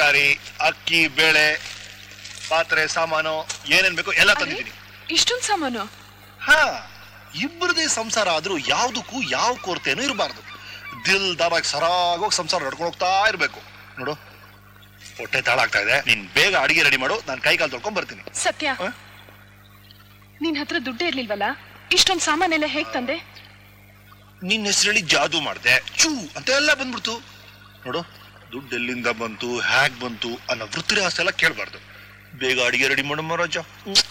ತರಕಾರಿ ಅಕ್ಕಿ ಬೇಳೆ ಪಾತ್ರೆ ಸಾಮಾನು ಏನೇನ್ ಬೇಕು ಎಲ್ಲ ತಂದಿದ್ದೀನಿ ಇಷ್ಟೊಂದ್ ಸಾಮಾನು ಹಾ ಇಬ್ಬರದೇ ಸಂಸಾರ ಆದ್ರೂ ಯಾವ್ದಕ್ಕೂ ಯಾವ ಕೊರತೆನೂ ಇರಬಾರ್ದು ದಿಲ್ ದಾರಾಗಿ ಸರಾಗೋಗಿ ಸಂಸಾರ ನಡ್ಕೊಂಡು ಹೋಗ್ತಾ ಇರ್ಬೇಕು ನೋಡು ಹೊಟ್ಟೆ ತಾಳಾಗ್ತಾ ಇದೆ ನೀನ್ ಬೇಗ ಅಡಿಗೆ ರೆಡಿ ಮಾಡು ನಾನು ಕೈ ಕಾಲು ತೊಳ್ಕೊಂಡ್ ಬರ್ತೀನಿ ಸತ್ಯ ಹ? ನಿನ್ ಹತ್ರ ದುಡ್ಡೇ ಇರ್ಲಿಲ್ವಲ್ಲ ಇಷ್ಟೊಂದ್ ಸಾಮಾನೆಲ್ಲ ಹೇಗ್ ತಂದೆ ನಿನ್ನ ಹೆಸರಲ್ಲಿ ಜಾದು ಮಾಡಿದೆ ಚೂ ಅಂತ ಎಲ್ಲ ಬಂದ್ಬಿಡ್ತು ನೋಡು ದುಡ್ಡು ಎಲ್ಲಿಂದ ಬಂತು ಹ್ಯಾಗ್ ಬಂತು ಅನ್ನೋ ವೃತ್ತಿ ರಹಸ್ಯ ಎಲ್ಲ ಕೇಳಬಾರ್ದು ಬೇಗ ಅಡಿಗೆ ರೆಡಿ ಮಾಡು ಮಹಾರಾಜ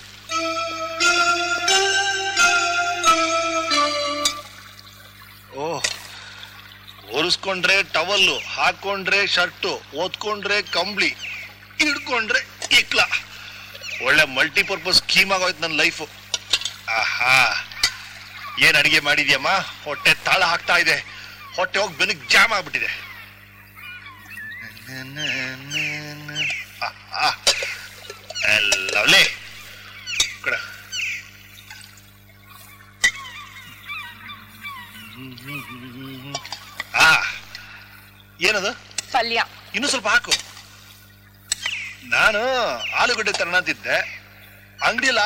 ಓಹ್ ಒರೆಸ್ಕೊಂಡ್ರೆ ಟವಲ್ಲು ಹಾಕೊಂಡ್ರೆ ಶರ್ಟು ಓದ್ಕೊಂಡ್ರೆ ಕಂಬ್ಳಿ ಹಿಡ್ಕೊಂಡ್ರೆ ಇಕ್ಲ ಒಳ್ಳೆ ಮಲ್ಟಿಪರ್ಪಸ್ ಸ್ಕೀಮ್ ಆಗೋಯ್ತು ನನ್ನ ಲೈಫು ಆಹಾ ಏನ್ ಅಡಿಗೆ ಮಾಡಿದ್ಯಮ್ಮ ಹೊಟ್ಟೆ ತಾಳ ಹಾಕ್ತಾ ಇದೆ ಹೊಟ್ಟೆ ಹೋಗಿ ಬೆನಕ್ ಜಾಮ್ ಆಗ್ಬಿಟ್ಟಿದೆ ಲವ್ಲಿ ಕಡ ಆ ಏನದು ಪಲ್ಯ ಇನ್ನೂ ಸ್ವಲ್ಪ ಹಾಕು ನಾನು ಆಲೂಗಡ್ಡೆ ತರೋಣ ಅಂತಿದ್ದೆ ಅಂಗಡಿಯಲ್ಲಿ